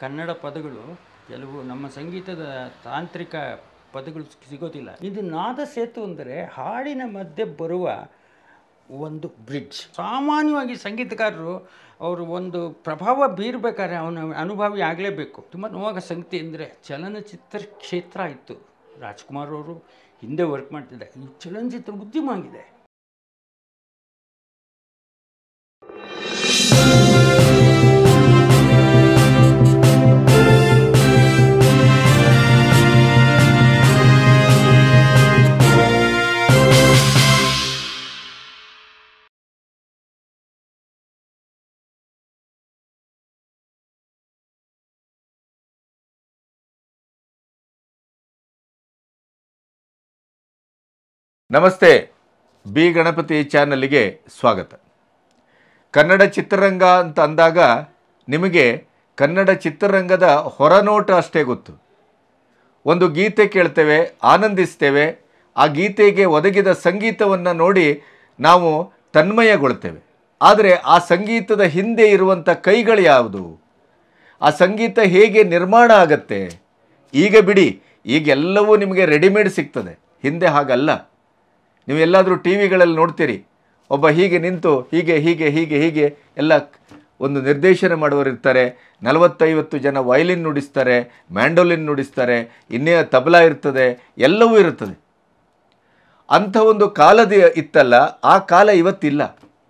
ಕನ್ನಡ ಪದಗಳು ಕೆಲವು ನಮ್ಮ ಸಂಗೀತದ ತಾಂತ್ರಿಕ ಪದಗಳು ಸಿಗೋದಿಲ್ಲ ಇದು ನಾದ ಸೇತು ಅಂದರೆ ಹಾಡಿನ ಮಧ್ಯೆ ಬರುವ ಒಂದು ಬ್ರಿಡ್ಜ್ ಸಾಮಾನ್ಯವಾಗಿ ಸಂಗೀತಗಾರರು ಅವರು ಒಂದು ಪ್ರಭಾವ ಬೀರಬೇಕಾದ್ರೆ ಅವನ ಅನುಭವಿ ಆಗಲೇಬೇಕು ತುಂಬ ನೋವಾಗ ಸಂಗತಿ ಅಂದರೆ ಚಲನಚಿತ್ರ ಕ್ಷೇತ್ರ ಇತ್ತು ರಾಜ್ಕುಮಾರ್ ಅವರು ಹಿಂದೆ ವರ್ಕ್ ಮಾಡ್ತಿದ್ದೆ ಈ ಚಲನಚಿತ್ರ ಉದ್ಯಮ ಆಗಿದೆ ನಮಸ್ತೆ ಬಿ ಗಣಪತಿ ಚಾನಲ್ಗೆ ಸ್ವಾಗತ ಕನ್ನಡ ಚಿತ್ರರಂಗ ಅಂತ ಅಂದಾಗ ನಿಮಗೆ ಕನ್ನಡ ಚಿತ್ರರಂಗದ ಹೊರನೋಟ ಅಷ್ಟೇ ಗೊತ್ತು ಒಂದು ಗೀತೆ ಕೇಳ್ತೇವೆ ಆನಂದಿಸ್ತೇವೆ ಆ ಗೀತೆಗೆ ಒದಗಿದ ಸಂಗೀತವನ್ನು ನೋಡಿ ನಾವು ತನ್ಮಯಗೊಳ್ತೇವೆ ಆದರೆ ಆ ಸಂಗೀತದ ಹಿಂದೆ ಇರುವಂಥ ಕೈಗಳು ಯಾವುದು ಆ ಸಂಗೀತ ಹೇಗೆ ನಿರ್ಮಾಣ ಆಗತ್ತೆ ಈಗ ಬಿಡಿ ಈಗ ಎಲ್ಲವೂ ನಿಮಗೆ ರೆಡಿಮೇಡ್ ಸಿಗ್ತದೆ ಹಿಂದೆ ಹಾಗಲ್ಲ ನೀವು ಎಲ್ಲಾದರೂ ಟಿ ವಿಗಳಲ್ಲಿ ನೋಡ್ತೀರಿ ಒಬ್ಬ ಹೀಗೆ ನಿಂತು ಹೀಗೆ ಹೀಗೆ ಹೀಗೆ ಹೀಗೆ ಎಲ್ಲ ಒಂದು ನಿರ್ದೇಶನ ಮಾಡುವವರು ಇರ್ತಾರೆ ನಲವತ್ತೈವತ್ತು ಜನ ವಯಲಿನ್ ನುಡಿಸ್ತಾರೆ ಮ್ಯಾಂಡೋಲಿನ್ ನುಡಿಸ್ತಾರೆ ಇನ್ನೇ ತಬಲಾ ಇರ್ತದೆ ಎಲ್ಲವೂ ಇರುತ್ತದೆ ಅಂಥ ಒಂದು ಕಾಲದ ಇತ್ತಲ್ಲ ಆ ಕಾಲ ಇವತ್ತಿಲ್ಲ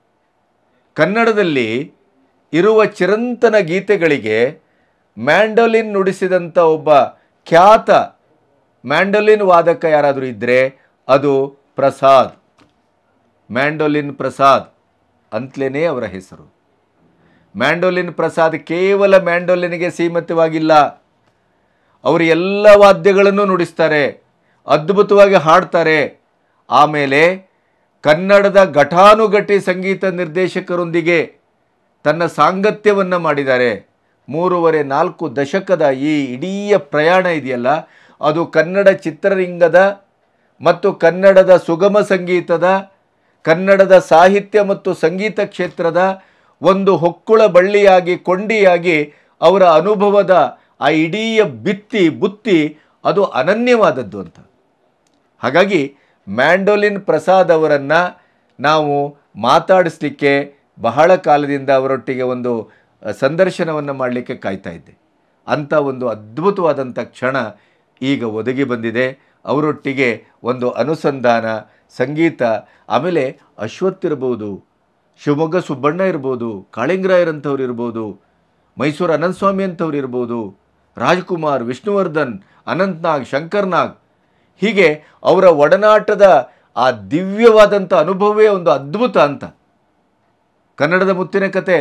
ಕನ್ನಡದಲ್ಲಿ ಇರುವ ಚಿರಂತನ ಗೀತೆಗಳಿಗೆ ಮ್ಯಾಂಡೋಲಿನ್ ನುಡಿಸಿದಂಥ ಒಬ್ಬ ಖ್ಯಾತ ಮ್ಯಾಂಡೋಲಿನ್ ವಾದಕ ಯಾರಾದರೂ ಇದ್ದರೆ ಅದು ಪ್ರಸಾದ್ ಮ್ಯಾಂಡೋಲಿನ್ ಪ್ರಸಾದ್ ಅಂತಲೇ ಅವರ ಹೆಸರು ಮ್ಯಾಂಡೋಲಿನ್ ಪ್ರಸಾದ್ ಕೇವಲ ಮ್ಯಾಂಡೋಲಿನ್ಗೆ ಸೀಮಿತವಾಗಿಲ್ಲ ಅವರು ಎಲ್ಲ ವಾದ್ಯಗಳನ್ನು ನುಡಿಸ್ತಾರೆ ಅದ್ಭುತವಾಗಿ ಹಾಡ್ತಾರೆ ಆಮೇಲೆ ಕನ್ನಡದ ಘಟಾನುಘಟಿ ಸಂಗೀತ ನಿರ್ದೇಶಕರೊಂದಿಗೆ ತನ್ನ ಸಾಂಗತ್ಯವನ್ನು ಮಾಡಿದ್ದಾರೆ ಮೂರುವರೆ ನಾಲ್ಕು ದಶಕದ ಈ ಇಡೀ ಪ್ರಯಾಣ ಇದೆಯಲ್ಲ ಅದು ಕನ್ನಡ ಚಿತ್ರರಂಗದ ಮತ್ತು ಕನ್ನಡದ ಸುಗಮ ಸಂಗೀತದ ಕನ್ನಡದ ಸಾಹಿತ್ಯ ಮತ್ತು ಸಂಗೀತ ಕ್ಷೇತ್ರದ ಒಂದು ಹೊಕ್ಕುಳ ಬಳ್ಳಿಯಾಗಿ ಕೊಂಡಿಯಾಗಿ ಅವರ ಅನುಭವದ ಆ ಇಡೀ ಬಿತ್ತಿ ಬುತ್ತಿ ಅದು ಅನನ್ಯವಾದದ್ದು ಅಂತ ಹಾಗಾಗಿ ಮ್ಯಾಂಡೋಲಿನ್ ಪ್ರಸಾದ್ ಅವರನ್ನು ನಾವು ಮಾತಾಡಿಸ್ಲಿಕ್ಕೆ ಬಹಳ ಕಾಲದಿಂದ ಅವರೊಟ್ಟಿಗೆ ಒಂದು ಸಂದರ್ಶನವನ್ನು ಮಾಡಲಿಕ್ಕೆ ಕಾಯ್ತಾ ಇದ್ದೆ ಅಂಥ ಒಂದು ಅದ್ಭುತವಾದಂಥ ಕ್ಷಣ ಈಗ ಒದಗಿ ಬಂದಿದೆ ಅವರೊಟ್ಟಿಗೆ ಒಂದು ಅನುಸಂಧಾನ ಸಂಗೀತ ಆಮೇಲೆ ಅಶ್ವಥ್ ಇರ್ಬೋದು ಶಿವಮೊಗ್ಗ ಸುಬ್ಬಣ್ಣ ಇರ್ಬೋದು ಕಾಳಿಂಗರಾಯರಂಥವ್ರು ಇರ್ಬೋದು ಮೈಸೂರು ಅನಂತಸ್ವಾಮಿ ಅಂಥವ್ರು ಇರ್ಬೋದು ರಾಜ್ಕುಮಾರ್ ವಿಷ್ಣುವರ್ಧನ್ ಅನಂತ್ನಾಗ್ ಶಂಕರ್ನಾಗ್ ಹೀಗೆ ಅವರ ಒಡನಾಟದ ಆ ದಿವ್ಯವಾದಂಥ ಅನುಭವವೇ ಒಂದು ಅದ್ಭುತ ಅಂತ ಕನ್ನಡದ ಮುತ್ತಿನ ಕತೆ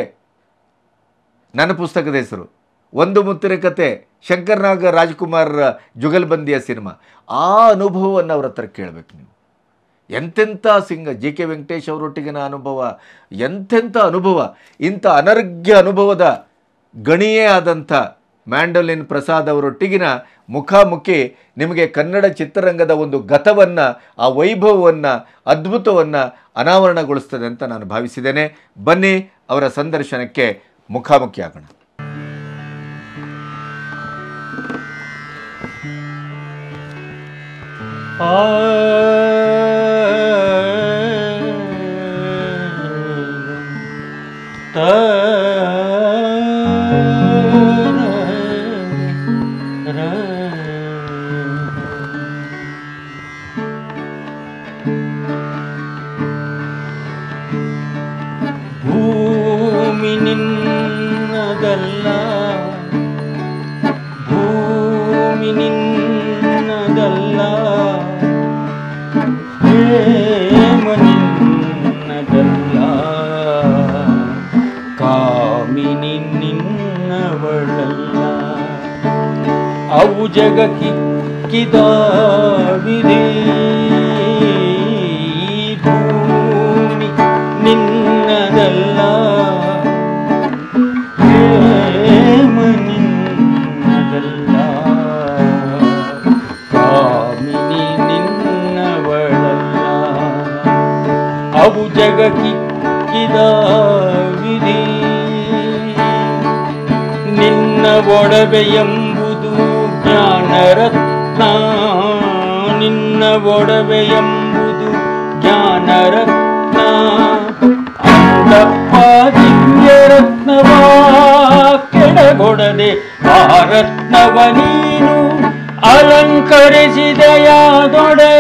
ನನ್ನ ಪುಸ್ತಕದ ಹೆಸರು ಒಂದು ಮುತ್ತಿನ ಕತೆ ಶಂಕರ್ನಾಗ್ ರಾಜ್ಕುಮಾರ್ ಜುಗಲ್ಬಂದಿಯ ಸಿನಿಮಾ ಆ ಅನುಭವವನ್ನು ಅವ್ರ ಹತ್ರ ಕೇಳಬೇಕು ನೀವು ಎಂತೆಂಥ ಸಿಂಗ ಜಿ ಕೆ ವೆಂಕಟೇಶ್ ಅವರೊಟ್ಟಿಗಿನ ಅನುಭವ ಎಂತೆಂಥ ಅನುಭವ ಇಂಥ ಅನರ್ಘ್ಯ ಅನುಭವದ ಗಣಿಯೇ ಆದಂಥ ಮ್ಯಾಂಡೋಲಿನ್ ಪ್ರಸಾದ್ ಅವರೊಟ್ಟಿಗಿನ ಮುಖಾಮುಖಿ ನಿಮಗೆ ಕನ್ನಡ ಚಿತ್ರರಂಗದ ಒಂದು ಗತವನ್ನು ಆ ವೈಭವವನ್ನು ಅದ್ಭುತವನ್ನು ಅನಾವರಣಗೊಳಿಸ್ತದೆ ಅಂತ ನಾನು ಭಾವಿಸಿದ್ದೇನೆ ಬನ್ನಿ ಅವರ ಸಂದರ್ಶನಕ್ಕೆ ಮುಖಾಮುಖಿ ಆಗೋಣ ಭೂಮಿ ನಿನ್ನದಲ್ಲ ಭೂಮಿ ನಿನ್ನದಲ್ಲ ಪ್ರೇಮ ನಿನ್ನದಲ್ಲ ಕಾಮಿನಿ ನಿನ್ನವಳಲ್ಲ ಅವು ಜಗಕ್ಕಿಕ್ಕಿದ ವಿಧಿ ಭೂಮಿ ನಿನ್ನದಲ್ಲ ಪ್ರೇಮ ನಿನ್ನದಲ್ಲ ಕಾಮಿನಿ ನಿನ್ನವಳಲ್ಲ ಅವು ಜಗಕ್ಕಿಕ್ಕಿದ ವಿಧಿ ನಿನ್ನ ಒಡವೆ ಎಂಬುದು ಜ್ಞಾನರತ್ನ ನಿನ್ನ ಒಡವೆ ಎಂಬುದು ಜ್ಞಾನರತ್ನ ಅಂದಪ್ಪ ದಿವ್ಯ ರತ್ನವ ಕೆಡಗೊಡದೆ ಆ ರತ್ನವ ನೀನು ಅಲಂಕರಿಸಿದೆಯಾದೊಡೆ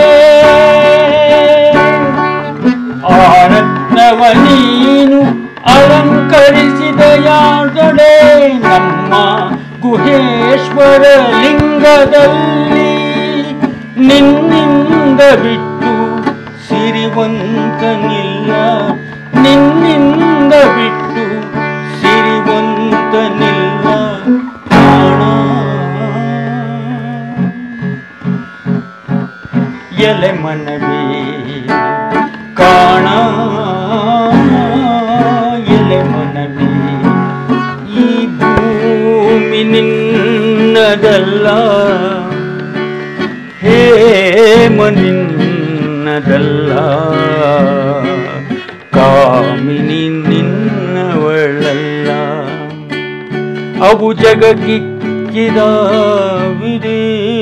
ಆ ರತ್ನವ ನೀನು ಅಲಂಕರಿಸಿದೆಯಾದೊಡೆ ನಮ್ಮ ಗುಹೇಶ್ವರ ಲಿಂಗದಲ್ಲಿ ನಿನ್ನಿಂದ ಬಿಟ್ಟು ಸಿರಿವಂತನಿಲ್ಲ ನಿನ್ನಿಂದ ಬಿಟ್ಟು ಸಿರಿವಂತನಿಲ್ಲ ಕಾಣ ಎಲೆ ಮನವೇ ಕಾಣ ಎಲೆ ಮನವೇ ಈ ಭೂಮಿ ನಿನ್ನದಲ್ಲ ಹೇಮ ನಿನ್ನದಲ್ಲ ಕಾಮಿನಿ ನಿನ್ನವಳಲ್ಲ ಅವು ಜಗಕ್ಕಿಕ್ಕಿದ ವಿಧಿ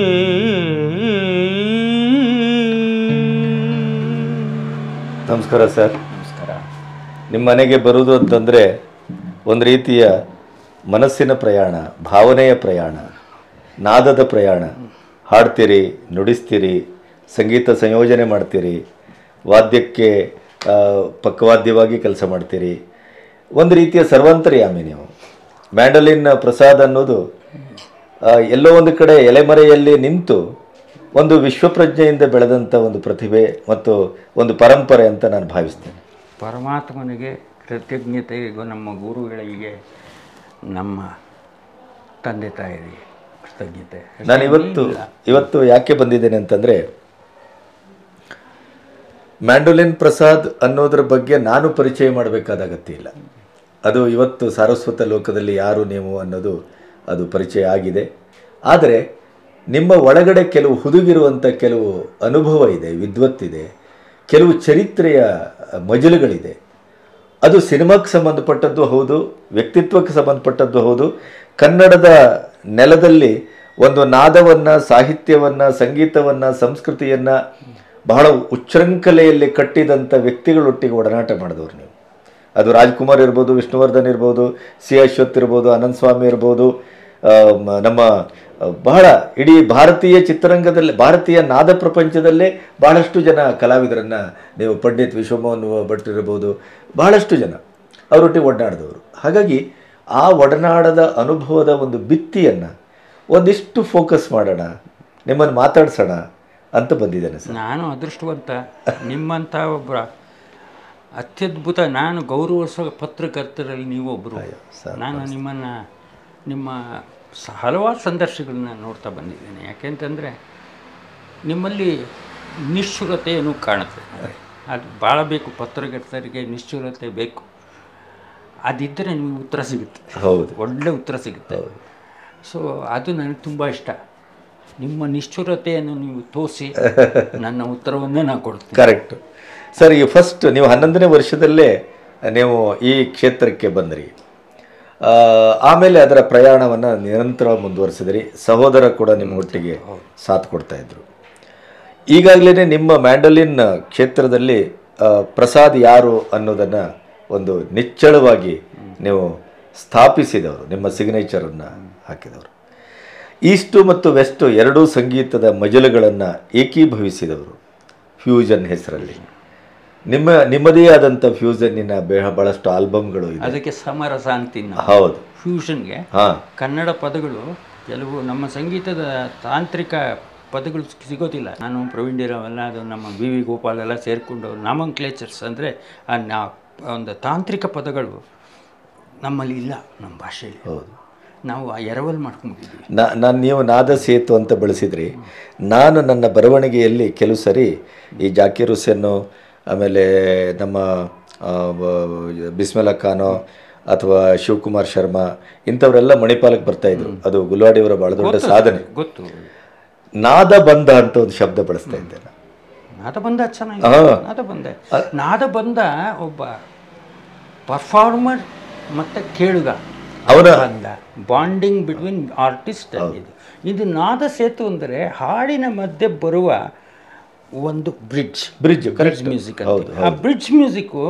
ನಮಸ್ಕಾರ ಸರ್ ನಮಸ್ಕಾರ ನಿಮ್ಮ ಮನೆಗೆ ಬರುವುದು ಅಂತಂದರೆ ಒಂದು ರೀತಿಯ ಮನಸ್ಸಿನ ಪ್ರಯಾಣ ಭಾವನೆಯ ಪ್ರಯಾಣ ನಾದದ ಪ್ರಯಾಣ ಹಾಡ್ತೀರಿ ನುಡಿಸ್ತೀರಿ ಸಂಗೀತ ಸಂಯೋಜನೆ ಮಾಡ್ತೀರಿ ವಾದ್ಯಕ್ಕೆ ಆ, ಪಕ್ಕವಾದ್ಯವಾಗಿ ಕೆಲಸ ಮಾಡ್ತೀರಿ ಒಂದು ರೀತಿಯ ಸರ್ವಾಂತರ್ಯಾಮಿ ನೀವು ಮ್ಯಾಂಡಲಿನ್ ಪ್ರಸಾದ್ ಅನ್ನೋದು ಆ, ಎಲ್ಲೋ ಒಂದು ಕಡೆ ಎಲೆಮರೆಯಲ್ಲಿ ನಿಂತು ಒಂದು ವಿಶ್ವಪ್ರಜ್ಞೆಯಿಂದ ಬೆಳೆದಂಥ ಒಂದು ಪ್ರತಿಭೆ ಮತ್ತು ಒಂದು ಪರಂಪರೆ ಅಂತ ನಾನು ಭಾವಿಸ್ತೇನೆ ಪರಮಾತ್ಮನಿಗೆ ಕೃತಜ್ಞತೆಗೂ ನಮ್ಮ ಗುರುಗಳಿಗೆ ನಮ್ಮ ತಂದೆ ತಾಯಿಗೆ ಕೃತಜ್ಞತೆ ನಾನು ಇವತ್ತು ಇವತ್ತು ಯಾಕೆ ಬಂದಿದ್ದೇನೆ ಅಂತಂದರೆ ಮ್ಯಾಂಡೋಲಿನ್ ಪ್ರಸಾದ್ ಅನ್ನೋದ್ರ ಬಗ್ಗೆ ನಾನು ಪರಿಚಯ ಮಾಡಬೇಕಾದ ಅಗತ್ಯ ಇಲ್ಲ ಅದು ಇವತ್ತು ಸಾರಸ್ವತ ಲೋಕದಲ್ಲಿ ಯಾರು ನೀವು ಅನ್ನೋದು ಅದು ಪರಿಚಯ ಆಗಿದೆ ಆದರೆ ನಿಮ್ಮ ಒಳಗಡೆ ಕೆಲವು ಹುದುಗಿರುವಂಥ ಕೆಲವು ಅನುಭವ ಇದೆ ವಿದ್ವತ್ತಿದೆ ಕೆಲವು ಚರಿತ್ರೆಯ ಮಜಲುಗಳಿದೆ ಅದು ಸಿನಿಮಾಕ್ಕೆ ಸಂಬಂಧಪಟ್ಟದ್ದು ಹೌದು ವ್ಯಕ್ತಿತ್ವಕ್ಕೆ ಸಂಬಂಧಪಟ್ಟದ್ದು ಹೌದು ಕನ್ನಡದ ನೆಲದಲ್ಲಿ ಒಂದು ನಾದವನ್ನು ಸಾಹಿತ್ಯವನ್ನು ಸಂಗೀತವನ್ನು ಸಂಸ್ಕೃತಿಯನ್ನು ಬಹಳ ಉಚ್ಛೃಂಖಲೆಯಲ್ಲಿ ಕಟ್ಟಿದಂಥ ವ್ಯಕ್ತಿಗಳೊಟ್ಟಿಗೆ ಒಡನಾಟ ಮಾಡಿದವರು ನೀವು ಅದು ರಾಜ್ಕುಮಾರ್ ಇರ್ಬೋದು ವಿಷ್ಣುವರ್ಧನ್ ಇರ್ಬೋದು ಸಿ ಅಶ್ವಥ್ ಇರ್ಬೋದು ಅನಂತ ಸ್ವಾಮಿ ಇರ್ಬೋದು ಆ, ಮ- ನಮ್ಮ ಆ, ಬಹಳ ಇಡೀ ಭಾರತೀಯ ಚಿತ್ರರಂಗದಲ್ಲಿ ಭಾರತೀಯ ನಾದ ಪ್ರಪಂಚದಲ್ಲೇ ಬಹಳಷ್ಟು ಜನ ಕಲಾವಿದರನ್ನು ನೀವು ಪಂಡಿತ್ ವಿಶ್ವಮೋಹನ್ ಭಟ್ ಇರ್ಬೋದು ಬಹಳಷ್ಟು ಜನ ಅವರೊಟ್ಟಿಗೆ ಒಡನಾಡಿದವರು ಹಾಗಾಗಿ ಆ ಒಡನಾಡದ ಅನುಭವದ ಒಂದು ಭಿತ್ತಿಯನ್ನು ಒಂದಿಷ್ಟು ಫೋಕಸ್ ಮಾಡೋಣ ನಿಮ್ಮನ್ನು ಮಾತಾಡ್ಸೋಣ ಅಂತ ಬಂದಿದ್ದೇನೆ ಸರ್ ನಾನು ಅದೃಷ್ಟವಂತ ನಿಮ್ಮಂಥ ಒಬ್ಬ ಅತ್ಯದ್ಭುತ ನಾನು ಗೌರವಿಸೋ ಪತ್ರಕರ್ತರಲ್ಲಿ ನೀವೊಬ್ಬರು ನಾನು ನಿಮ್ಮನ್ನು ನಿಮ್ಮ ಸ- ಹಲವಾರು ಸಂದರ್ಶಗಳನ್ನ ನೋಡ್ತಾ ಬಂದಿದ್ದೇನೆ ಯಾಕೆಂತಂದರೆ ನಿಮ್ಮಲ್ಲಿ ನಿಷ್ಠುರತೆಯನ್ನು ಕಾಣುತ್ತೆ ಅದು ಭಾಳ ಬೇಕು ಪತ್ರಕರ್ತರಿಗೆ ನಿಷ್ಠುರತೆ ಬೇಕು ಅದಿದ್ದರೆ ನಿಮಗೆ ಉತ್ತರ ಸಿಗುತ್ತೆ ಹೌದು ಒಳ್ಳೆ ಉತ್ತರ ಸಿಗುತ್ತೆ ಸೊ ಅದು ನನಗೆ ತುಂಬ ಇಷ್ಟ ನಿಮ್ಮ ನಿಷ್ಠುರತೆಯನ್ನು ನೀವು ತೋರಿಸಿ ನನ್ನ ಉತ್ತರವನ್ನೇ ನಾನು ಕೊಡ್ತೀನಿ ಕರೆಕ್ಟ್ ಸರ್ ಈ ಫಸ್ಟ್ ನೀವು ಹನ್ನೊಂದನೇ ವರ್ಷದಲ್ಲೇ ನೀವು ಈ ಕ್ಷೇತ್ರಕ್ಕೆ ಬಂದ್ರಿ ಆ, ಆಮೇಲೆ ಅದರ ಪ್ರಯಾಣವನ್ನು ನಿರಂತರ ಮುಂದುವರಿಸಿದ್ರಿ ಸಹೋದರ ಕೂಡ ನಿಮ್ಮ ಒಟ್ಟಿಗೆ ಸಾಥ್ ಕೊಡ್ತಾ ಇದ್ರು ಈಗಾಗಲೇ ನಿಮ್ಮ ಮ್ಯಾಂಡಲಿನ್ ಕ್ಷೇತ್ರದಲ್ಲಿ ಆ, ಪ್ರಸಾದ್ ಯಾರು ಅನ್ನೋದನ್ನು ಒಂದು ನಿಚ್ಚಳವಾಗಿ ನೀವು ಸ್ಥಾಪಿಸಿದವರು ನಿಮ್ಮ ಸಿಗ್ನೇಚರನ್ನು ಹಾಕಿದವರು ಈಸ್ಟು ಮತ್ತು ವೆಸ್ಟು ಎರಡೂ ಸಂಗೀತದ ಮಜಲುಗಳನ್ನು ಏಕೀಭವಿಸಿದವರು ಫ್ಯೂಷನ್ ಹೆಸರಲ್ಲಿ ನಿಮ್ಮ ನಿಮ್ಮದೇ ಆದಂಥ ಫ್ಯೂಷನ್ನಿನ ಬೇಹ ಬಹಳಷ್ಟು ಆಲ್ಬಮ್ಗಳು ಇದೆ ಅದಕ್ಕೆ ಸಮರಸ ಅಂತೀನಿ ನಾವು ಹೌದು ಫ್ಯೂಷನ್ಗೆ ಹಾಂ ಕನ್ನಡ ಪದಗಳು ಕೆಲವು ನಮ್ಮ ಸಂಗೀತದ ತಾಂತ್ರಿಕ ಪದಗಳು ಸಿಗೋದಿಲ್ಲ ನಾನು ಪ್ರವೀಣ್ ಅವೆಲ್ಲ ಅದು ನಮ್ಮ ಬಿ ವಿ ಗೋಪಾಲ್ ಎಲ್ಲ ಸೇರಿಕೊಂಡು ನಾಮಂಕ್ಲೇಚರ್ಸ್ ಅಂದರೆ ಒಂದು ತಾಂತ್ರಿಕ ಪದಗಳು ನಮ್ಮಲ್ಲಿ ಇಲ್ಲ ನಮ್ಮ ಭಾಷೆಯಲ್ಲಿ ಹೌದು ನಾವು ಆ ಎರವಲ್ ಮಾಡ್ಕೊಂಡ್ಬಿಟ್ಟಿದ್ವಿ ನಾನು ನೀವು ನಾದ ಸೇತು ಅಂತ ಬಳಸಿದ್ರಿ ನಾನು ನನ್ನ ಬರವಣಿಗೆಯಲ್ಲಿ ಕೆಲವು ಸರಿ ಈ ಜಾಕೀರ್ ಹುಸೇನು ಆಮೇಲೆ ನಮ್ಮ ಆ, ಬ- ಬಿಸ್ಮಿಲ್ಲಾ ಖಾನೋ ಅಥವಾ ಶಿವಕುಮಾರ್ ಶರ್ಮಾ ಇಂಥವರೆಲ್ಲ ಮಣಿಪಾಲಕ್ಕೆ ಬರ್ತಾ ಇದ್ರು ಅದು ಗುಲ್ವಾಡಿಯವರ ಬಹಳ ದೊಡ್ಡ ಸಾಧನೆ ಗೊತ್ತು ನಾದ ಬಂಧ ಅಂತ ಒಂದು ಶಬ್ದ ಬಳಸ್ತಾ ಇದ್ದೆ ನಾನು. ನಾದ ಬಂದ ಚೆನ್ನಾಗಿ ಹಾ. ನಾದ ಬಂದ ನಾದ ಬಂದ ಒಬ್ಬ ಪರ್ಫಾರ್ಮರ್ ಮತ್ತು ಕೇಳುಗ ಅವರ ಬಂದ ಬಾಂಡಿಂಗ್ ಬಿಟ್ವೀನ್ ಆರ್ಟಿಸ್ಟ್ ಇದು ಇದು ನಾದ ಸೇತು ಅಂದರೆ ಹಾಡಿನ ಮಧ್ಯೆ ಬರುವ ಒಂದು ಬ್ರಿಡ್ಜ್ ಬ್ರಿಡ್ಜ್ ಬ್ರಿಡ್ಜ್ ಮ್ಯೂಸಿಕ್ ಅಂತ ಆ ಬ್ರಿಡ್ಜ್ ಮ್ಯೂಸಿಕ್ಕು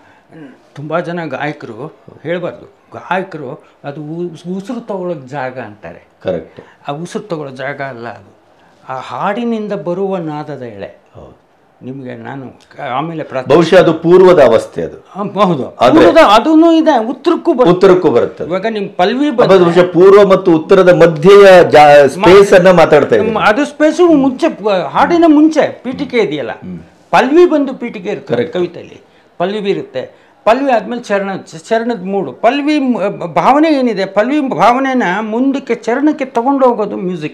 ತುಂಬ ಜನ ಗಾಯಕರು ಹೇಳಬಾರ್ದು ಗಾಯಕರು ಅದು ಉಸ್- ಉಸಿರು ತಗೊಳ್ಳೋಕೆ ಜಾಗ ಅಂತಾರೆ ಕರೆಕ್ಟ್ ಆ ಉಸಿರು ತಗೊಳ್ಳೋ ಜಾಗ ಅಲ್ಲ ಅದು ಆ ಹಾಡಿನಿಂದ ಬರುವ ನಾದದ ಎಳೆ ಹೌದು ನಿಮಗೆ ನಾನು ಕ- ಆಮೇಲೆ ಪ್ರ ಬಹುಶಃ ಅದು ಪೂರ್ವದ ಅವಸ್ಥೆ ಅದು ಆ, ಹೌದು ಅದೂ ಇದೆ ಉತ್ತರಕ್ಕೂ ಬರ್ ಉತ್ತರಕ್ಕೂ ಬರುತ್ತೆ ಅದು. ಇವಾಗ ನಿಮ್ಮ ಪಲ್ವಿ ಅದು ಬಂದ ಬಹುಶಃ ಪೂರ್ವ ಮತ್ತು ಉತ್ತರದ ಮಧ್ಯೆಯ ಸ್ಪೇಸ್ ಅನ್ನ ಮಾತಾಡ್ತಾ ಇದ್ದೀನಿ ಅದು ಸ್ಪೇಸು ಮುಂಚೆ ಪ- ಹಾಡಿನ ಮುಂಚೆ ಪೀಠಿಕೆ ಇದೆಯಲ್ಲ ಪಲ್ವಿ ಬಂದು ಪೀಠಿಕೆ ಇರುತ್ತೆ ಕವಿತೆಯಲ್ಲಿ ಪಲ್ವಿ ಇರುತ್ತೆ ಪಲ್ವಿ ಆದ್ಮೇಲೆ ಚರಣ ಚ- ಚರಣದ ಮೂಡು ಪಲ್ವಿ ಮ- ಭಾವನೆ ಏನಿದೆ ಪಲ್ವಿ ಭಾವನೆನ ಮುಂದಕ್ಕೆ ಚರಣಕ್ಕೆ ತಗೊಂಡು ಹೋಗೋದು ಮ್ಯೂಸಿಕ್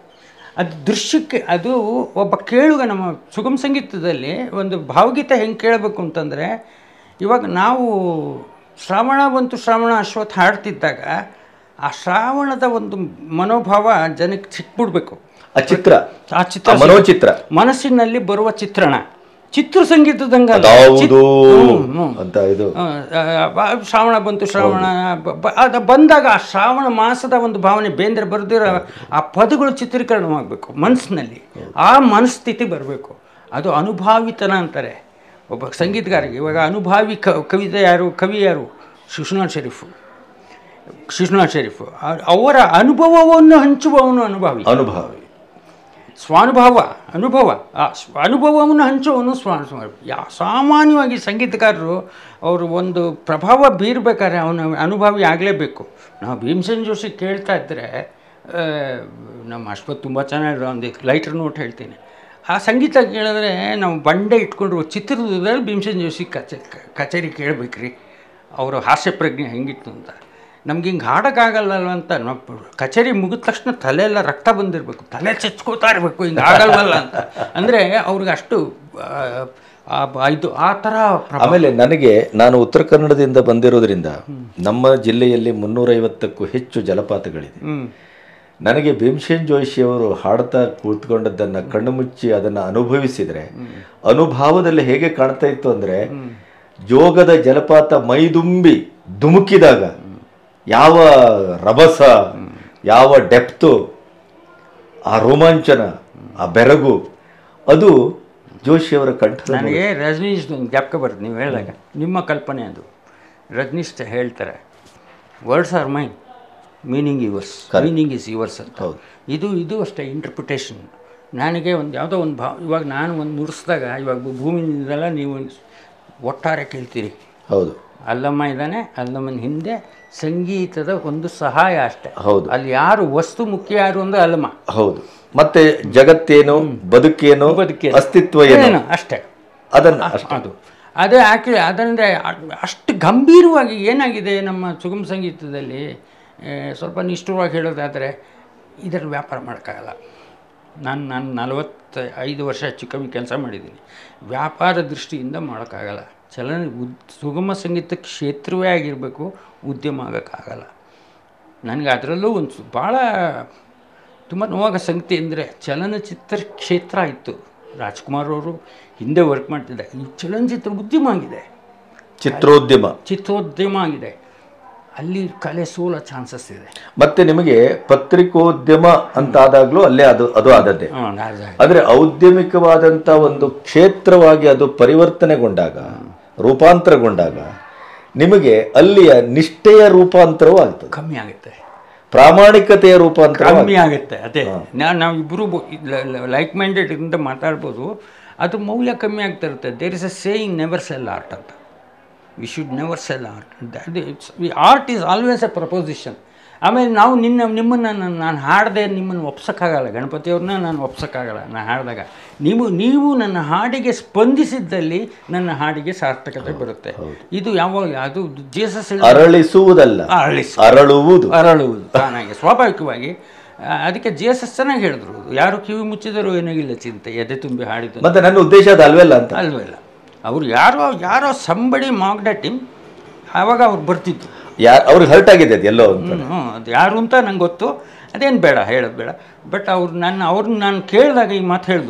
ಅದು ದೃಶ್ಯಕ್ಕೆ ಅದು ಒಬ್ಬ ಕೇಳುಗ ನಮ್ಮ ಸುಗಮ ಸಂಗೀತದಲ್ಲಿ ಒಂದು ಭಾವಗೀತೆ ಹೆಂಗೆ ಕೇಳಬೇಕು ಅಂತಂದರೆ ಇವಾಗ ನಾವು ಶ್ರಾವಣ ಬಂತು ಶ್ರಾವಣ ಅಶ್ವತ್ಥ ಹಾಡ್ತಿದ್ದಾಗ ಆ ಶ್ರಾವಣದ ಒಂದು ಮನೋಭಾವ ಜನಕ್ಕೆ ಸಿಕ್ಬಿಡ್ಬೇಕು ಆ ಚಿತ್ರ ಆ ಆ ಚಿತ್ರ ಮನೋಚಿತ್ರ ಮನಸ್ಸಿನಲ್ಲಿ ಬರುವ ಚಿತ್ರಣ ಚಿತ್ರ ಸಂಗೀತದಂಗಲ್ಲ ಯಾವುದು ಅಂತ ಇದು ಆ, ಆ, ಶ್ರಾವಣ ಬಂತು ಶ್ರಾವಣ ಬ- ಬ- ಅದು ಬಂದಾಗ ಆ ಶ್ರಾವಣ ಮಾಸದ ಒಂದು ಭಾವನೆ ಬೇಂದ್ರೆ ಬರೆದಿರೋ ಆ ಪದಗಳು ಚಿತ್ರೀಕರಣವಾಗಬೇಕು ಮನಸ್ಸಿನಲ್ಲಿ ಆ ಮನಸ್ಥಿತಿ ಬರಬೇಕು ಅದು ಅನುಭಾವಿತನ ಅಂತಾರೆ ಒಬ್ಬ ಸಂಗೀತಗಾರಿಗೆ ಇವಾಗ ಅನುಭಾವಿ ಕ ಕವಿತೆ ಯಾರು ಕವಿ ಯಾರು ಶಿಶುನಾಥ್ ಶರೀಫು ಶಿಶುನಾಥ್ ಶರೀಫು ಆ- ಅವರ ಅನುಭವವನ್ನು ಹಂಚುವವನು ಅನುಭಾವಿ ಅನುಭಾವಿ ಸ್ವಾನುಭವ ಅನುಭವ ಆ ಸ್ವ- ಅನುಭವವನ್ನು ಹಂಚುವವನು ಸ್ವ ಸ್ವ- ಯಾ ಸಾಮಾನ್ಯವಾಗಿ ಸಂಗೀತಗಾರರು ಅವರು ಒಂದು ಪ್ರಭಾವ ಬೀರಬೇಕಾದ್ರೆ ಅವನ ಅನುಭವಿ ಆಗಲೇಬೇಕು ನಾವು ಭೀಮಸೇನ್ ಜೋಶಿ ಕೇಳ್ತಾ ಇದ್ದರೆ ಆ, ನಮ್ಮ ಅಶ್ವತ್ ತುಂಬ ಚೆನ್ನಾಗಿರೋ ಒಂದು ಲೈಟರ್ ನೋಟ್ ಹೇಳ್ತೀನಿ ಆ ಸಂಗೀತ ಕೇಳಿದ್ರೆ ನಾವು ಬಂಡೆ ಇಟ್ಕೊಂಡು ಚಿತ್ರದುರ್ಗದಲ್ಲಿ ಭೀಮಸೇನ್ ಜೋಶಿ ಕಚೇ ಕಚೇರಿ ಕೇಳಬೇಕ್ರಿ ಅವರು ಹಾಸ್ಯ ಪ್ರಜ್ಞೆ ಹೆಂಗಿತ್ತು ಅಂತ ನಮ್ಗೆ ಹಿಂಗೆ ಹಾಡೋಕ್ಕಾಗಲ್ಲಲ್ವ ಅಂತ ನಾವು ಕಚೇರಿ ಮುಗಿದ ತಕ್ಷಣ ತಲೆ ಎಲ್ಲ ರಕ್ತ ಬಂದಿರಬೇಕು ತಲೆ ಚಚ್ಕೋತಾ ಇರಬೇಕು ಹಿಂಗೆ ಆಗಲ್ವಲ್ಲ ಅಂತ ಅಂದರೆ ಅವ್ರಿಗೆ ಅಷ್ಟು ಆ, ಆ, ಬ- ಇದು ಆ ಥರ ಪ್ರ- ಆಮೇಲೆ ನನಗೆ ನಾನು ಉತ್ತರ ಕನ್ನಡದಿಂದ ಬಂದಿರೋದ್ರಿಂದ ನಮ್ಮ ಜಿಲ್ಲೆಯಲ್ಲಿ ಮುನ್ನೂರೈವತ್ತಕ್ಕೂ ಹೆಚ್ಚು ಜಲಪಾತಗಳಿದೆ ಹ್ಮ್. ನನಗೆ ಭೀಮಸೇನ್ ಜೋಶಿಯವರು ಹಾಡ್ತಾ ಕೂತ್ಕೊಂಡದ್ದನ್ನು ಕಣ್ಣು ಮುಚ್ಚಿ ಅದನ್ನು ಅನುಭವಿಸಿದರೆ ಅನುಭಾವದಲ್ಲಿ ಹೇಗೆ ಕಾಣ್ತಾ ಇತ್ತು ಅಂದರೆ ಜೋಗದ ಜಲಪಾತ ಮೈದುಂಬಿ ಧುಮುಕಿದಾಗ ಯಾವ ರಭಸ ಯಾವ ಡೆಪ್ತು ಆ ರೋಮಾಂಚನ ಆ ಬೆರಗು ಅದು ಜೋಶಿಯವರ ಕಂಠದ ನನಗೆ ರಜನೀಶ್ ಒಂದು ಜ್ಞಾಪಕ ಬರುತ್ತೆ ನೀವು ಹೇಳಿದಾಗ ನಿಮ್ಮ ಕಲ್ಪನೆ ಅದು ರಜನೀಶ್ ಹೇಳ್ತಾರೆ words are mine meaning yours meaning is yours ಅಂತ ಹೌದು. ಇದು ಇದು ಅಷ್ಟೇ ಇಂಟರ್ಪ್ರಿಟೇಷನ್ ನನಗೆ ಒಂದು ಯಾವುದೋ ಒಂದು ಭಾವ ಇವಾಗ ನಾನು ಒಂದು ನುಡಿಸಿದಾಗ ಇವಾಗ ಭೂಮಿಯಿಂದಲ್ಲ ನೀವು ಒಟ್ಟಾರೆ ಕೇಳ್ತೀರಿ ಹೌದು ಅಲ್ಲಮ್ಮ ಇದ್ದಾನೆ ಅಲ್ಲಮ್ಮನ ಹಿಂದೆ ಸಂಗೀತದ ಒಂದು ಸಹಾಯ ಅಷ್ಟೇ ಹೌದು ಅಲ್ಲಿ ಯಾರು ವಸ್ತು ಮುಖ್ಯ ಯಾರು ಅಂದ್ರೆ ಅಲ್ಲಮ್ಮ ಹೌದು ಮತ್ತೆ ಜಗತ್ತೇನು ಬದುಕೇನು ಬದುಕೇನು? ಅಸ್ತಿತ್ವ ಏನು ಏನು ಅಷ್ಟೇ ಅದನ್ನ ಅಷ್ಟೇ ಅದು ಅದೇ ಆ್ಯಕ್ಚುಲಿ ಅದರಿಂದ ಅಷ್ಟು ಗಂಭೀರವಾಗಿ ಏನಾಗಿದೆ ನಮ್ಮ ಸುಗಮ ಸಂಗೀತದಲ್ಲಿ ಆ, ಸ್ವಲ್ಪ ನಿಷ್ಠುರವಾಗಿ ಹೇಳೋದಾದರೆ ಇದರ ವ್ಯಾಪಾರ ಮಾಡೋಕ್ಕಾಗಲ್ಲ ನಾನು ನಾನು ನಲವತ್ತ ಐದು ವರ್ಷ ಹೆಚ್ಚು ಕಮ್ಮಿ ಕೆಲಸ ಮಾಡಿದ್ದೀನಿ ವ್ಯಾಪಾರ ದೃಷ್ಟಿಯಿಂದ ಮಾಡೋಕ್ಕಾಗಲ್ಲ ಚಲನ ಉದ್ ಸುಗಮ ಸಂಗೀತ ಕ್ಷೇತ್ರವೇ ಆಗಿರಬೇಕು ಉದ್ಯಮ ಆಗೋಕ್ಕಾಗಲ್ಲ ನನಗೆ ಅದರಲ್ಲೂ ಒಂದು ಸು- ಭಾಳ ತುಂಬ ನೋವಾಗ ಸಂಗತಿ ಅಂದರೆ ಚಲನಚಿತ್ರ ಕ್ಷೇತ್ರ ಇತ್ತು ರಾಜ್ಕುಮಾರ್ ಅವರು ಹಿಂದೆ ವರ್ಕ್ ಮಾಡ್ತಿದ್ದೆ ಈ ಚಲನಚಿತ್ರ ಉದ್ಯಮ ಆಗಿದೆ ಚಿತ್ರೋದ್ಯಮ ಚಿತ್ರೋದ್ಯಮ ಆಗಿದೆ ಅಲ್ಲಿ ಕಲೆ ಸೋಲೋ ಚಾನ್ಸಸ್ ಇದೆ ಮತ್ತೆ ನಿಮಗೆ ಪತ್ರಿಕೋದ್ಯಮ ಅಂತ ಆದಾಗ್ಲೂ ಅಲ್ಲೇ ಅದು ಅದು ಆದದ್ದೇ ಹಾಂ ನಾಳೆ ಆದ್ರೆ ಔದ್ಯಮಿಕವಾದಂಥ ಒಂದು ಕ್ಷೇತ್ರವಾಗಿ ಅದು ಪರಿವರ್ತನೆಗೊಂಡಾಗ ರೂಪಾಂತರಗೊಂಡಾಗ ನಿಮಗೆ ಅಲ್ಲಿಯ ನಿಷ್ಠೆಯ ರೂಪಾಂತರವೂ ಆಗ್ತದೆ ಕಮ್ಮಿ ಆಗುತ್ತೆ ಪ್ರಾಮಾಣಿಕತೆಯ ರೂಪಾಂತರ ಕಮ್ಮಿ ಆಗುತ್ತೆ ಅದೇ ನಾವು ನಾವು ಇಬ್ಬರು ಲೈಕ್ ಮೈಂಡೆಡ್ ಇಂದ ಮಾತಾಡ್ಬೋದು ಅದ್ರ ಮೌಲ್ಯ ಕಮ್ಮಿ ಆಗ್ತಾ ಇರುತ್ತೆ there is a saying never sell art ಅಂತ we should never sell art art is always a proposition ಆಮೇಲೆ ನಾವು ನಿನ್ನ ನಿಮ್ಮನ್ನು ನಾನು ನಾನು ಹಾಡದೆ ನಿಮ್ಮನ್ನು ಒಪ್ಸೋಕ್ಕಾಗಲ್ಲ ಗಣಪತಿಯವ್ರನ್ನ ನಾನು ಒಪ್ಸೋಕ್ಕಾಗಲ್ಲ ನಾನು ಹಾಡಿದಾಗ ನೀವು ನೀವು ನನ್ನ ಹಾಡಿಗೆ ಸ್ಪಂದಿಸಿದ್ದಲ್ಲಿ ನನ್ನ ಹಾಡಿಗೆ ಸಾರ್ಥಕತೆ ಬರುತ್ತೆ ಇದು ಯಾವಾಗ ಅದು ಜೇಸಸ್ ಅರಳಿಸುವುದಲ್ಲ ಅರಳಿಸು ಅರಳುವುದು ಅರಳುವುದು ತಾನಾಗಿ ಸ್ವಾಭಾವಿಕವಾಗಿ ಆ, ಅದಕ್ಕೆ ಜಿ ಎಸ್ ಎಸ್ ಚೆನ್ನಾಗಿ ಹೇಳಿದ್ರು ಯಾರು ಕಿವಿ ಮುಚ್ಚಿದರೂ ಏನಾಗಿಲ್ಲ ಚಿಂತೆ ಎದೆ ತುಂಬಿ ಹಾಡಿದ್ದು ಮತ್ತೆ ನನ್ನ ಉದ್ದೇಶ ಅದು ಅಲ್ವಲ್ಲ ಅಂತ ಅಲ್ವಲ್ಲ ಅವರು ಯಾರೋ ಯಾರೋ ಸಂಬಡಿ ಮಾಗ್ಡಟಿಮ್ ಆವಾಗ ಅವ್ರು ಬರ್ತಿತ್ತು ಯಾ ಅವ್ರಿಗೆ ಹರ್ಟ್ ಆಗಿದೆ ಅದು ಎಲ್ಲೋ ಅಂತ ಹ್ಞೂ ಅದು ಯಾರು ಅಂತ ನಂಗೆ ಗೊತ್ತು ಅದೇನು ಬೇಡ ಹೇಳೋದು ಬೇಡ ಬಟ್ ಅವ್ರು ನನ್ನ ಅವ್ರನ್ನ ನಾನು ಕೇಳಿದಾಗ ಈ ಮಾತು ಹೇಳಿದ್ರು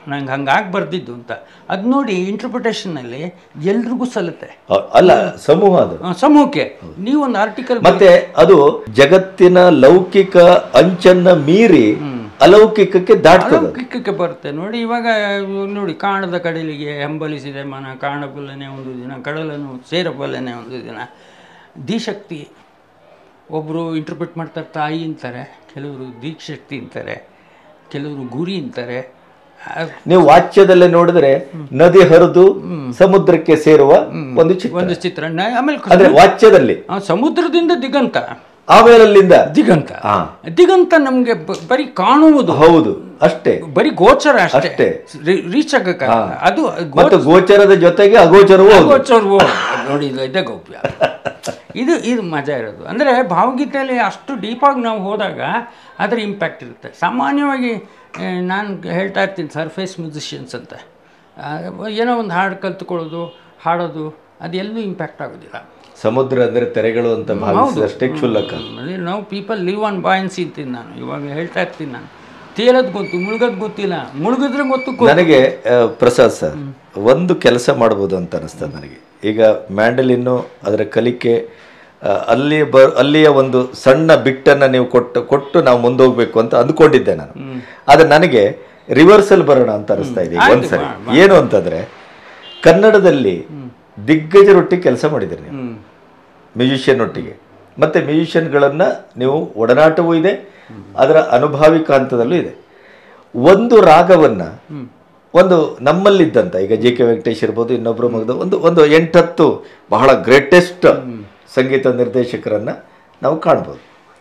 ನಂಗೆ ಹಂಗಾಗಿ ಬರ್ದಿದ್ದು ಅಂತ ಅದು ನೋಡಿ ಇಂಟರ್ಪ್ರಿಟೇಷನಲ್ಲಿ ಎಲ್ರಿಗೂ ಸಲ್ಲುತ್ತೆ ಅ- ಅಲ್ಲ ಸಮೂಹ ಅದು ಆ, ಸಮೂಹಕ್ಕೆ ನೀವೊಂದು ಆರ್ಟಿಕಲ್ ಮತ್ತೆ ಅದು ಜಗತ್ತಿನ ಲೌಕಿಕ ಅಂಚನ್ನ ಮೀರಿ ಅಲೌಕಿಕಕ್ಕೆ ದಾಟ್ತದೆ ಲೌಕಿಕಕ್ಕೆ ಬರುತ್ತೆ ನೋಡಿ ಇವಾಗ ಇವಾಗ ನೋಡಿ ಕಾಣದ ಕಡಲಿಗೆ ಹಂಬಲಿಸಿದೆ ಮನ ಕಾಣಬಲ್ಲನೆ ಒಂದು ದಿನ ಕಡಲನ್ನು ಸೇರಬಲ್ಲನೆ ಒಂದು ದಿನ ದಿಶಕ್ತಿ ಒಬ್ಬರು ಇಂಟರ್ಪ್ರಿಟ್ ಮಾಡ್ತಾರೆ ತಾಯಿ ಅಂತಾರೆ ಕೆಲವರು ದೀಕ್ಷಕ್ತಿ ಅಂತಾರೆ ಕೆಲವರು ಗುರಿ ಅಂತಾರೆ ಆ, ನೀವು ವಾಚ್ಯದಲ್ಲೇ ನೋಡಿದ್ರೆ ನದಿ ಹರಿದು ಸಮುದ್ರಕ್ಕೆ ಸೇರುವ ಒಂದು ಚಿತ್ರ ಒಂದು ಚಿತ್ರ ನ- ಆಮೇಲೆ ಅಂದ್ರೆ ವಾಚ್ಯದಲ್ಲಿ ಆ, ಸಮುದ್ರದಿಂದ ದಿಗಂತ ಆಮೇಲೆ ಅಲ್ಲಿಂದ ದಿಗಂತ ಹಾ. ದಿಗಂತ ನಮಗೆ ಬರೀ ಕಾಣುವುದು ಹೌದು ಅಷ್ಟೇ ಬರೀ ಗೋಚರ ಅಷ್ಟೇ ಅಷ್ಟೇ. ರೀಚ್ ಆಗಕ್ಕಾಗಲ್ಲ ಅದು ಗೋ- ಮತ್ತು ಗೋಚರದ ಜೊತೆಗೆ ಅಗೋಚರವೂ ಹೌದು ಗೋಚರವು ನೋಡಿ ಇದು ಇದೇ ಗೌಪ್ಯ ಇದು ಇದು ಮಜಾ ಇರೋದು ಅಂದರೆ ಭಾವಗೀತೆಯಲ್ಲಿ ಅಷ್ಟು ಡೀಪಾಗಿ ನಾವು ಹೋದಾಗ ಅದರ ಇಂಪ್ಯಾಕ್ಟ್ ಇರುತ್ತೆ ಸಾಮಾನ್ಯವಾಗಿ ಆ, ನಾನು ಹೇಳ್ತಾ ಇರ್ತೀನಿ ಸರ್ಫೇಸ್ ಮ್ಯೂಸಿಷಿಯನ್ಸ್ ಅಂತ ಆ, ಏನೋ ಒಂದು ಹಾಡು ಕಲ್ತ್ಕೊಳ್ಳೋದು ಹಾಡೋದು ಅದೆಲ್ಲೂ ಇಂಪ್ಯಾಕ್ಟ್ ಆಗೋದಿಲ್ಲ ಸಮುದ್ರ ಅಂದ್ರೆ ತೆರೆಗಳು ಅಂತ ಭಾವಿಸಿದಷ್ಟೇ ಕ್ಷುಲ್ಲಕ ಅಲ್ಲಿ ನಾವು ಪೀಪಲ್ ಲಿವ್ ಆನ್ ಬಾಯನ್ಸಿ ಅಂತೀನಿ ನಾನು ಇವಾಗ ಹೇಳ್ತಾ ಇರ್ತೀನಿ ನಾನು ತೇಲೋದು ಗೊತ್ತು ಮುಳುಗೋದು ಗೊತ್ತಿಲ್ಲ ಮುಳುಗಿದ್ರೆ ಗೊತ್ತು ಗೊ- ನನಗೆ ಆ, ಪ್ರಸಾದ್ ಸರ್ ಒಂದು ಕೆಲಸ ಮಾಡ್ಬೋದು ಅಂತ ಅನಿಸ್ತದೆ ನನಗೆ ಈಗ ಮ್ಯಾಂಡಲಿನ್ನು ಅದರ ಕಲಿಕೆ ಆ, ಅಲ್ಲಿ ಬ ಅಲ್ಲಿಯ ಒಂದು ಸಣ್ಣ ಬಿಟ್ಟನ್ನು ನೀವು ಕೊಟ್ಟು ಕೊಟ್ಟು ನಾವು ಮುಂದೋಗ್ಬೇಕು ಅಂತ ಅಂದ್ಕೊಂಡಿದ್ದೆ ನಾನು ಆದರೆ ನನಗೆ ರಿವರ್ಸಲ್ ಬರೋಣ ಅಂತ ಅನಿಸ್ತಾ ಇದೆ ಈಗ ಒಂದ್ಸರಿ ಏನು ಅಂತಂದ್ರೆ ಕನ್ನಡದಲ್ಲಿ ದಿಗ್ಗಜರೊಟ್ಟಿಗೆ ಕೆಲಸ ಮಾಡಿದ್ದೀರಿ ನೀವು ಹ್ಮ್. ಮ್ಯೂಸಿಷಿಯನ್ ಒಟ್ಟಿಗೆ ಮತ್ತು ಮ್ಯೂಸಿಷಿಯನ್ಗಳನ್ನು ನೀವು ಒಡನಾಟವೂ ಇದೆ ಅದರ ಅನುಭಾವಿಕ ಹಂತದಲ್ಲೂ ಇದೆ ಒಂದು ರಾಗವನ್ನು ಒಂದು ನಮ್ಮಲ್ಲಿದ್ದಂಥ ಈಗ ಜೆ ಕೆ ವೆಂಕಟೇಶ್ ಇರ್ಬೋದು ಇನ್ನೊಬ್ಬರು ಮಗದ ಒಂದು ಒಂದು ಎಂಟತ್ತು ಬಹಳ ಗ್ರೇಟೆಸ್ಟ್ ಸಂಗೀತ ನಿರ್ದೇಶಕರನ್ನು ನಾವು ಕಾಣ್ಬೋದು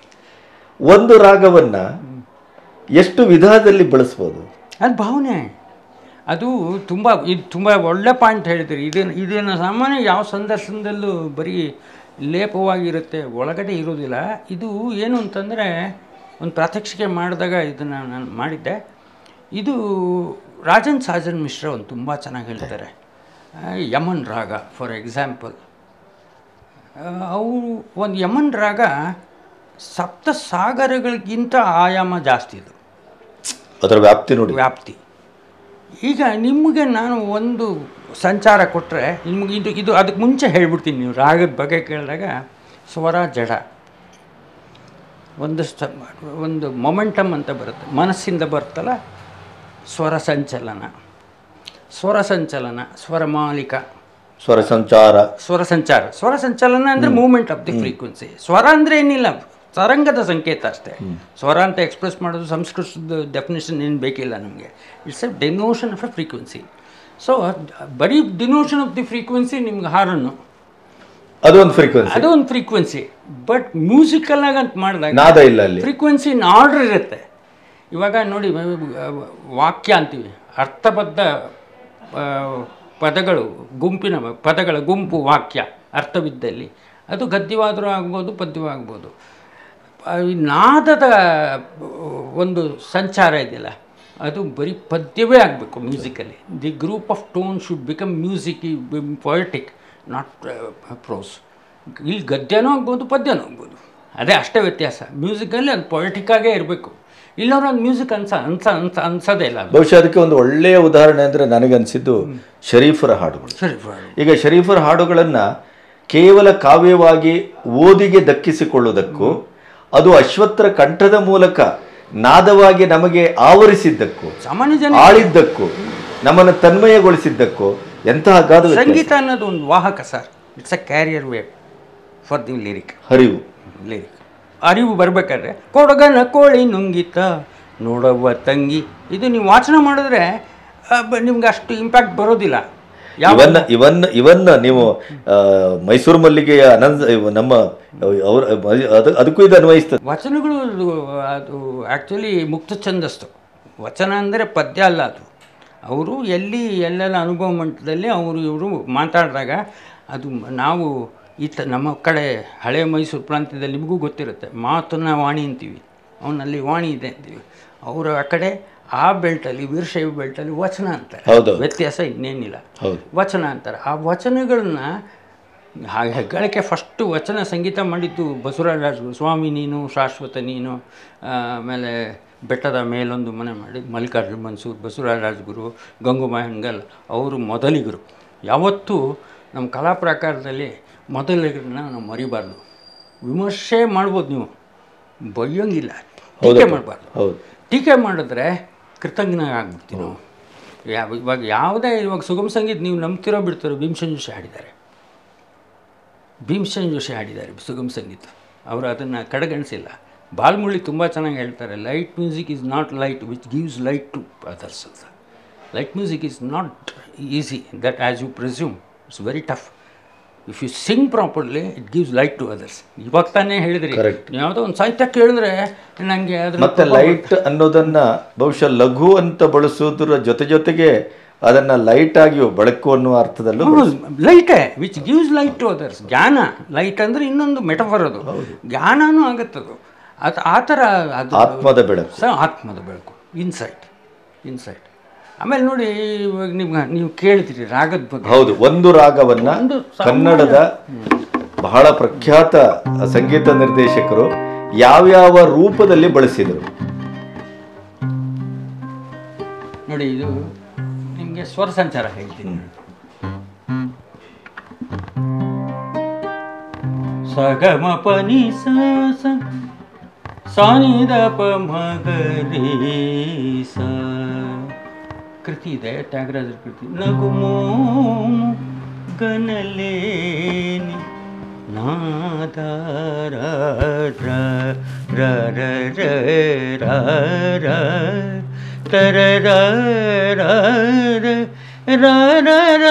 ಒಂದು ರಾಗವನ್ನು ಎಷ್ಟು ವಿಧದಲ್ಲಿ ಬಳಸ್ಬೋದು ಅದು ಭಾವನೆ ಅದು ತುಂಬ ಇದು ತುಂಬ ಒಳ್ಳೆ ಪಾಯಿಂಟ್ ಹೇಳ್ತೀರಿ ಇದನ್ನು ಇದನ್ನು ಸಾಮಾನ್ಯ ಯಾವ ಸಂದರ್ಶನದಲ್ಲೂ ಬರೀ ಲೇಪವಾಗಿರುತ್ತೆ ಒಳಗಡೆ ಇರೋದಿಲ್ಲ ಇದು ಏನು ಅಂತಂದರೆ ಒಂದು ಪ್ರಾತ್ಯಕ್ಷಿಕೆ ಮಾಡಿದಾಗ ಇದನ್ನು ನಾನು ಮಾಡಿದ್ದೆ ಇದು ರಾಜನ್ ಸಾಜನ್ ಮಿಶ್ರ ಒಂದು ತುಂಬ ಚೆನ್ನಾಗಿ ಹೇಳ್ತಾರೆ ಆ, ಯಮನ್ ರಾಗ ಫಾರ್ ಎಕ್ಸಾಂಪಲ್ ಅವರು ಒಂದು ಯಮನ್ ರಾಗ ಸಪ್ತ ಸಾಗರಗಳಿಗಿಂತ ಆಯಾಮ ಜಾಸ್ತಿ ಇದು ಅದರ ವ್ಯಾಪ್ತಿ ನೋಡಿ ವ್ಯಾಪ್ತಿ ಈಗ ನಿಮಗೆ ನಾನು ಒಂದು ಸಂಚಾರ ಕೊಟ್ಟರೆ ನಿಮಗೆ ಇದು ಇದು ಅದಕ್ಕೆ ಮುಂಚೆ ಹೇಳ್ಬಿಡ್ತೀನಿ ನೀವು ರಾಗದ ಬಗ್ಗೆ ಕೇಳಿದಾಗ ಸ್ವರ ಜಡ ಒಂದು ಸ ಒಂದು ಮೊಮೆಂಟಮ್ ಅಂತ ಬರುತ್ತೆ ಮನಸ್ಸಿಂದ ಬರ್ತಲ್ಲ ಸ್ವರ ಸಂಚಲನ ಸ್ವರ ಸಂಚಲನ ಸ್ವರ ಮಾಲಿಕ ಸ್ವರ ಸಂಚಾರ ಸ್ವರ ಸಂಚಾರ ಸ್ವರ ಸಂಚಲನ ಅಂದರೆ ಮೂವ್ಮೆಂಟ್ ಆಫ್ ದಿ ಫ್ರೀಕ್ವೆನ್ಸಿ ಸ್ವರ ಅಂದರೆ ಏನಿಲ್ಲ ತರಂಗದ ಸಂಕೇತ ಅಷ್ಟೇ ಸ್ವರ ಅಂತ ಎಕ್ಸ್ಪ್ರೆಸ್ ಮಾಡೋದು ಸಂಸ್ಕೃತದ ಡೆಫಿನೇಷನ್ ಏನು ಬೇಕಿಲ್ಲ ನಮಗೆ it's a denotation of a frequency so ಬರೀ ಡಿನೋಷನ್ ಆಫ್ ದಿ ಫ್ರೀಕ್ವೆನ್ಸಿ ನಿಮ್ಗೆ ಹಾರನ್ನು ಅದು ಒಂದು ಫ್ರೀಕ್ವೆನ್ಸಿ ಅದು ಒಂದು ಫ್ರೀಕ್ವೆನ್ಸಿ ಬಟ್ ಮ್ಯೂಸಿಕಲ್ನಾಗ ಅಂತ ಮಾಡಿದಾಗ ನಾದ ಇಲ್ಲ ಅಲ್ಲಿ ಫ್ರೀಕ್ವೆನ್ಸಿ ಇನ್ ಆರ್ಡರ್ ಇರುತ್ತೆ ಇವಾಗ ನೋಡಿ ಆ, ವಾಕ್ಯ ಅಂತೀವಿ ಅರ್ಥಬದ್ಧ ಆ, ಪದಗಳು ಗುಂಪಿನ ಪದಗಳ ಗುಂಪು ವಾಕ್ಯ ಅರ್ಥವಿದ್ದಲ್ಲಿ ಅದು ಗದ್ಯವಾದರೂ ಆಗ್ಬೋದು ಪದ್ಯವಾಗ್ಬೋದು ಆ, ಈ ನಾದದ ಒಂದು ಸಂಚಾರ ಇದೆಯಲ್ಲ ಅದು ಬರೀ ಪದ್ಯವೇ ಆಗಬೇಕು musically the group of tone should become music poetic not prose ಇಲ್ಲಿ ಗದ್ಯನೂ ಆಗ್ಬೋದು ಪದ್ಯನೂ ಆಗ್ಬೋದು ಅದೇ ಅಷ್ಟೇ ವ್ಯತ್ಯಾಸ ಮ್ಯೂಸಿಕಲ್ಲಿ ಅದು ಪೊಯಟಿಕ್ಕಾಗೇ ಇರಬೇಕು ಇಲ್ಲವ್ರು ಅದು ಮ್ಯೂಸಿಕ್ ಅನ್ಸ ಅನ್ಸ ಅನ್ಸ ಅನ್ಸೋದೇ ಇಲ್ಲ ಅದು. ಬಹುಶಃ ಅದಕ್ಕೆ ಒಂದು ಒಳ್ಳೆಯ ಉದಾಹರಣೆ ಅಂದರೆ ನನಗನ್ಸಿದ್ದು ಶರೀಫರ ಹಾಡುಗಳು ಸರಿ ಈಗ ಶರೀಫರ ಹಾಡುಗಳನ್ನು ಕೇವಲ ಕಾವ್ಯವಾಗಿ ಓದಿಗೆ ದಕ್ಕಿಸಿಕೊಳ್ಳುವುದಕ್ಕೂ ಅದು ಅಶ್ವತ್ಥರ ಕಂಠದ ಮೂಲಕ ನಾದವಾಗಿ ನಮಗೆ ಆವರಿಸಿದ್ದಕ್ಕೂ ಸಾಮಾನ್ಯ ಜನ ಆಳಿದ್ದಕ್ಕೂ ನಮ್ಮನ್ನು ತನ್ಮಯಗೊಳಿಸಿದ್ದಕ್ಕೂ ಎಂತಹ ಗಾದ ವ್ಯತ್ಯಾಸ. ಸಂಗೀತ ಅನ್ನೋದು ಒಂದು ವಾಹಕ sir it's a carrier wave for the lyric ಹರಿವು ಲಿರಿಕ್ ಅರಿವು ಬರಬೇಕಾದ್ರೆ ಕೊಡಗನ ಕೋಳಿ ನುಂಗಿತ ನೋಡವ್ವ ತಂಗಿ ಇದು ನೀವು ವಾಚನ ಮಾಡಿದ್ರೆ ಆ, ಬ- ನಿಮ್ಗೆ ಅಷ್ಟು ಇಂಪ್ಯಾಕ್ಟ್ ಬರೋದಿಲ್ಲ ಯಾವ ಇವನ್ನ ಇವನ್ನ ಇವನ್ನ ನೀವು ಆ, ಮೈಸೂರು ಮಲ್ಲಿಗೆಯ ಅನಂತ ಇವ ನಮ್ಮ ಅವ್ರ ಅದು ಅದಕ್ಕೂ ಇದು ಅನ್ವಯಿಸ್ತದೆ ವಚನಗಳು ಅದು ಅದು ಆ್ಯಕ್ಚುಲಿ ಮುಕ್ತ ಛಂದಸ್ಸು ವಚನ ಅಂದರೆ ಪದ್ಯ ಅಲ್ಲ ಅದು ಅವರು ಎಲ್ಲಿ ಎಲ್ಲೆಲ್ಲ ಅನುಭವ ಮಟ್ಟದಲ್ಲಿ ಅವರು ಇವರು ಮಾತಾಡಿದಾಗ ಅದು ಮ- ನಾವು ಈತ ನಮ್ಮ ಕಡೆ ಹಳೆ ಮೈಸೂರು ಪ್ರಾಂತ್ಯದಲ್ಲಿ ನಿಮಗೂ ಗೊತ್ತಿರುತ್ತೆ ಮಾತನ್ನ ವಾಣಿ ಅಂತೀವಿ ಅವನಲ್ಲಿ ವಾಣಿ ಇದೆ ಅಂತೀವಿ ಅವರು ಆ ಕಡೆ ಆ ಬೆಲ್ಟಲ್ಲಿ ವೀರಶೈವ ಬೆಲ್ಟಲ್ಲಿ ವಚನ ಅಂತಾರೆ ಹೌದು. ವ್ಯತ್ಯಾಸ ಇನ್ನೇನಿಲ್ಲ ಹೌದು ವಚನ ಅಂತಾರೆ ಆ ವಚನಗಳನ್ನ ಹಾಗೆ ಹೆಗ್ಗಳಿಕೆ ಫಸ್ಟು ವಚನ ಸಂಗೀತ ಮಾಡಿದ್ದು ಬಸವರಾಜ ಸ್ವಾಮಿ ನೀನು ಶಾಶ್ವತ ನೀನು ಆಮೇಲೆ ಬೆಟ್ಟದ ಮೇಲೊಂದು ಮನೆ ಮಾಡಿ ಮಲ್ಲಿಕಾರ್ಜುನ್ ಮನ್ಸೂರ್ ಬಸವರಾಜ ರಾಜಗುರು ಗಂಗೂಬಾಯಿ ಹಂಗಲ್ ಅವರು ಮೊದಲಿಗರು ಯಾವತ್ತೂ ನಮ್ಮ ಕಲಾ ಪ್ರಕಾರದಲ್ಲಿ ಮೊದಲಿಗರನ್ನ ನಾವು ಮರಿಬಾರ್ದು ವಿಮರ್ಶೆ ಮಾಡ್ಬೋದು ನೀವು ಬೈಯೋಂಗಿಲ್ಲ ಟೀಕೆ ಮಾಡಬಾರ್ದು ಹೌದು ಟೀಕೆ ಮಾಡಿದ್ರೆ ಕೃತಜ್ಞ ಆಗ್ಬಿಡ್ತೀವಿ ನಾವು ಯಾವ ಇವಾಗ ಯಾವುದೇ ಇವಾಗ ಸುಗಮ ಸಂಗೀತ ನೀವು ನಂಬ್ತಿರೋ ಬಿಡ್ತಿರೋ ಭೀಮಸೇನ್ ಜೋಶಿ ಹಾಡಿದ್ದಾರೆ ಭೀಮಸೇನ್ ಜೋಶಿ ಹಾಡಿದ್ದಾರೆ ಸುಗಮ ಸಂಗೀತ ಅವರು ಅದನ್ನು ಕಡೆಗಣಿಸಿಲ್ಲ ಬಾಲ್ಮುಳ್ಳಿ ತುಂಬ ಚೆನ್ನಾಗಿ ಹೇಳ್ತಾರೆ light music is not light which gives light to others ಅಂತ light music is not easy that as you presume it's very tough if you sing properly it gives light to others ಇವಾಗ ತಾನೇ ಹೇಳಿದ್ರಿ Correct. ನೀವು ಯಾವುದೋ ಒಂದು ಸಾಹಿತ್ಯ ಕೇಳಿದ್ರೆ ನನಗೆ ಅದ್ರ ಮತ್ತೆ ಲೈಟ್ ಅನ್ನೋದನ್ನ ಬಹುಶಃ ಲಘು ಅಂತ ಬಳಸೋದ್ರ ಜೊತೆ ಜೊತೆಗೆ ಅದನ್ನ ಲೈಟ್ ಆಗಿಯೂ ಬೆಳಕು ಅನ್ನುವ ಅರ್ಥದಲ್ಲೂ ಬಳಸ್ಬೋದು. ಲೈಟೇ which gives light to others ಜ್ಞಾನ ಲೈಟ್ ಅಂದರೆ ಇನ್ನೊಂದು ಮೆಟಫರ್ ಅದು ಜ್ಞಾನನೂ ಆಗತ್ತದು ಅದು ಆ ಥರ ಅದು ಆತ್ಮದ ಬೆಳಕು ಸ ಆತ್ಮದ ಬೆಳಕು ಇನ್ಸೈಟ್ ಇನ್ಸೈಟ್ ಆಮೇಲೆ ನೋಡಿ ಇವಾಗ ನಿಮ್ಗೆ ನೀವು ಕೇಳ್ತೀರಿ ರಾಗದ ಬಗ್ಗೆ ಹೌದು ಒಂದು ರಾಗವನ್ನ ಒಂದು ಕನ್ನಡದ ಬಹಳ ಪ್ರಖ್ಯಾತ ಸಂಗೀತ ನಿರ್ದೇಶಕರು ಯಾವ್ಯಾವ ರೂಪದಲ್ಲಿ ಬಳಸಿದರು ನೋಡಿ ಇದು ನಿಮಗೆ ಸ್ವರ ಸಂಚಾರ ಹೇಳ್ತೀನಿ ಸಗಮ ಪನಿ ಸ ಸ ಸಾನಿದ ಪ ಮಗರಿ ಸ ಕೃತಿ ಇದೆ ತ್ಯಾಗರಾಜರ ಕೃತಿ ನಗುಮೋ ಗನಲೇನಿ ನಾದ ರ ರ ರ ರ ರ ರ ತರ ರ ರ ರ ರ ರ ರ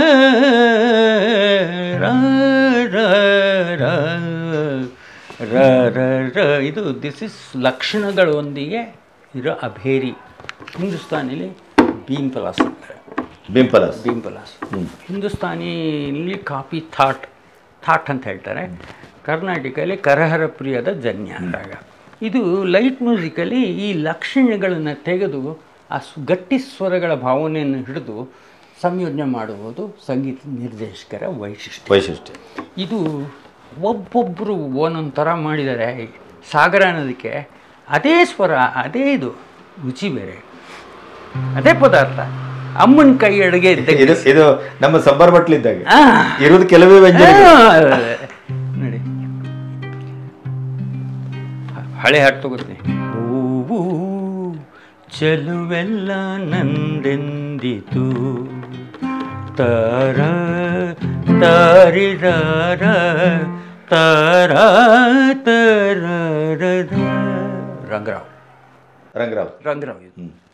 ರ ರ ರ ರ ರ ರ ಇದು ದಿಸ್ ಇಸ್ ಲಕ್ಷಣಗಳೊಂದಿಗೆ ಇರೋ ಅಭೇರಿ ಹಿಂದೂಸ್ತಾನಿಲಿ ಬೀಮ್ ಪಲಾಸ್ ಅಂತಾರೆ ಬಿಂಪಲಸ್ ಬೀಮ್ ಪಲಾಸ್ ಹಿಂದೂಸ್ತಾನಿಲಿ ಕಾಪಿ ಥಾಟ್ ಥಾಟ್ ಅಂತ ಹೇಳ್ತಾರೆ ಕರ್ನಾಟಕದಲ್ಲಿ ಕರಹರ ಪ್ರಿಯದ ಜನ್ಯ ರಾಗ ಇದು ಲೈಟ್ ಮ್ಯೂಸಿಕಲ್ಲಿ ಈ ಲಕ್ಷಣಗಳನ್ನು ತೆಗೆದು ಆ ಸು- ಗಟ್ಟಿ ಸ್ವರಗಳ ಭಾವನೆಯನ್ನು ಹಿಡಿದು ಸಂಯೋಜನೆ ಮಾಡುವುದು ಸಂಗೀತ ನಿರ್ದೇಶಕರ ವೈಶಿಷ್ಟ್ಯ ವೈಶಿಷ್ಟ್ಯ ಇದು ಒಬ್ಬೊಬ್ಬರು ಒಂದೊಂದು ಥರ ಮಾಡಿದ್ದಾರೆ ಸಾಗರ ಅನ್ನೋದಕ್ಕೆ ಅದೇ ಸ್ವರ ಅದೇ ಇದು ರುಚಿ ಬೇರೆ ಅದೇ ಪದಾರ್ಥ ಅಮ್ಮನ ಕೈ ಅಡುಗೆ ಇದ್ದಂಗೆ ಇದು ಇದು ನಮ್ಮ ಸಂಬಾರ ಬಟ್ಲಿದ್ದಾಗ ಆ, ಇರೋದು ಕೆಲವೇ ವ್ಯಂಜನ ಆ, ನೋಡಿ ಹಳೆ ಹಾಡು ತಗೋತೀನಿ ಹೂವು ಚೆಲುವೆಲ್ಲ ನಂದೆಂದಿತು ತಾರ ತಾರಿರಾರ ತಾರ ತರ ರಂಗರಾವ್ ರಂಗರಾವ್ ರಂಗರಾವ್ ಇದು ಹ್ಮ್